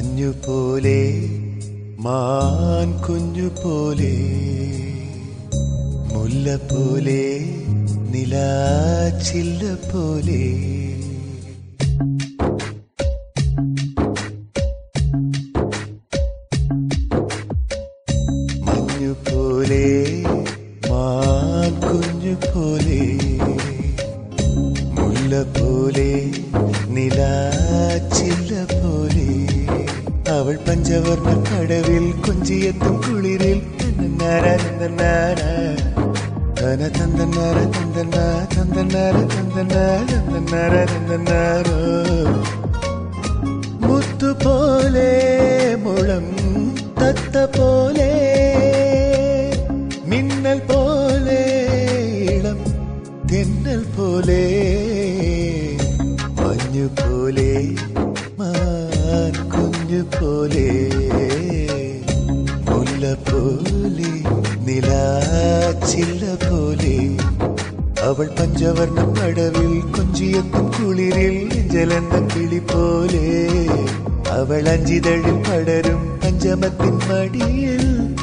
മഞ്ഞുപോലെ മാൻ കുഞ്ഞുപോലെ മുല്ല പോലെ നിലാച്ചില്ല പോലെ മഞ്ഞുപോലെ മാൻ കുഞ്ഞുപോലെ മുല്ല പോലെ നിലാച്ചില്ല പോലെ അവൾ പഞ്ചവർണ്ണ കടവിൽ കൊഞ്ചിയെത്തും കുളിരിൽ തന്നനാര തന്നനാര തന തന്തനാര തന്തന തന്തനാര തന്തനാര തന്തനാര തന്തനാരോ മുത്തുപോലെ മുളം തത്ത പോലെ മിന്നൽ പോലെ ഇളം തെന്നൽ പോലെ മഞ്ഞു പോലെ മാൻ കുഞ്ഞു പോലെ മുല്ല പോലെ നിലാച്ചില്ല പോലെ അവൾ പഞ്ചവർണ്ണ പടവിൽ കൊഞ്ചിയെത്തും കുളിരിൽ ജലന്ന കിളി പോലെ അവൾ അഞ്ചിതഴിൽ പടരും പഞ്ചമത്തിൻ മടിയിൽ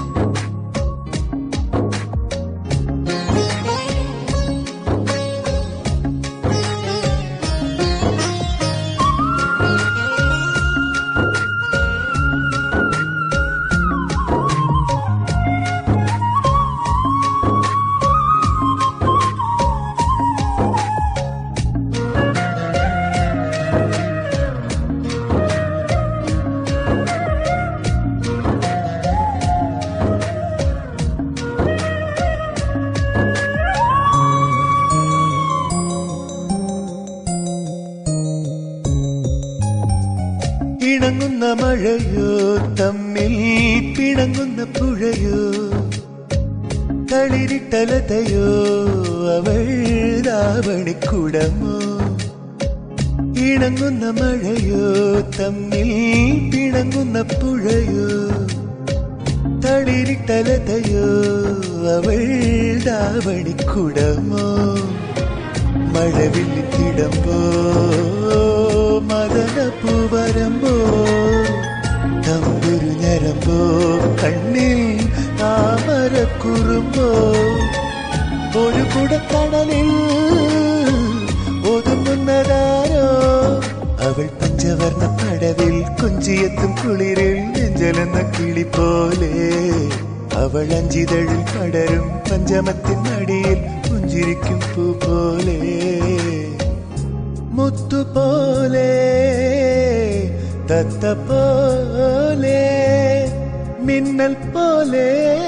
ഇണങ്ങുന്ന മഴയോ തമ്മിൽ പിണങ്ങുന്ന പുഴയോ തളിരിട്ടലതയോ അവൾ ദാവണിക്കുടമോ ഇണങ്ങുന്ന മഴയോ തമ്മിൽ പിണങ്ങുന്ന പുഴയോ തളിരിട്ടലതയോ അവൾ ദാവണിക്കുടമോ മഴവില്ലിത്തിടമ്പോ മദന പൂവരമ്പോ തമ്പുരു ഞരമ്പോ കണ്ണിൽ താമരക്കുറുമ്പോ ഒരു കുടക്കടലിൽ ഒതുങ്ങുന്നതാരോ അവൾ പഞ്ചവർണ്ണ പടവിൽ കൊഞ്ചിയെത്തും കുളിരിൽ നെഞ്ചലെന്ന കിളി പോലെ അവൾ അഞ്ചിതഴിൽ പടരും പഞ്ചമത്തിൻ അടിയിൽ പുഞ്ചിരിക്കും പൂ പോലെ മുത്തുപോലെ തത്ത പോലെ മിന്നൽ പോലെ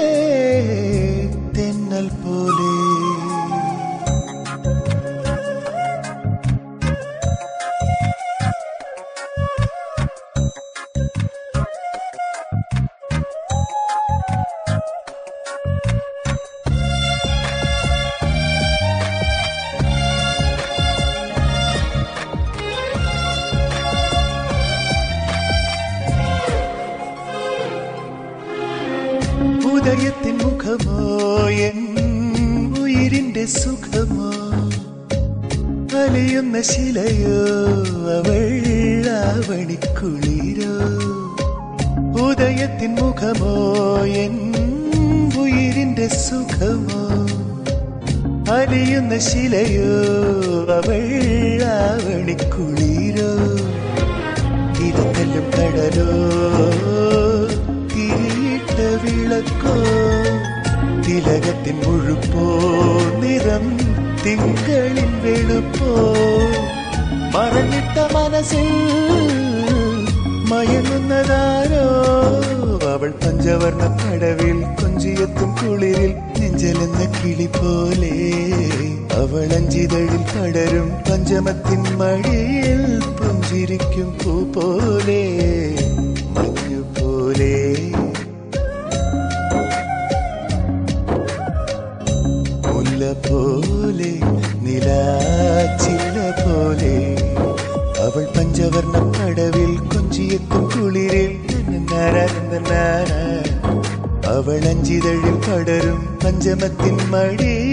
തെന്നൽ പോലെ ഉദയത്തിൻ മുഖമോ എൻ ഉയിരിന്റെ സുഖമോ അലിയുന്ന ശിലയോ അവൾ ആവണിക്കുളിരോ ഉദയത്തിൻ മുഖമോ എൻ ഉയിരിന്റെ സുഖമോ അലിയുന്ന ശിലയോ അവൾ ആവണിക്കുളിരോ തിരക്കല്ലും കടലോ തിരിയിട്ട വിളക്കോ തിലകത്തിൻ മുഴുപ്പോ നിറം തിങ്കളിൻ വെളുപ്പോ മറഞ്ഞിട്ട മനസ്സിൽ മയങ്ങുന്നതാരോ അവൾ പഞ്ചവർണ്ണ പടവിൽ കൊഞ്ചിയെത്തും കുളിരിൽ നെഞ്ചലെന്ന കിളി പോലെ അവൾ അഞ്ചിതഴിൽ പടരും പഞ്ചമത്തിൻ മഴയിൽ പുഞ്ചിരിക്കും പൂ പോലെ മഞ്ഞു പോലെ മുല്ല പോലെ നിലാച്ചില്ല പോലെ അവൾ പഞ്ചവർണ്ണ പടവിൽ കൊഞ്ചിയെത്തും കുളിരിൽ നനനനനനന. അവൾ അഞ്ചിതഴിൽ പടരും പഞ്ചമത്തിൻ മടി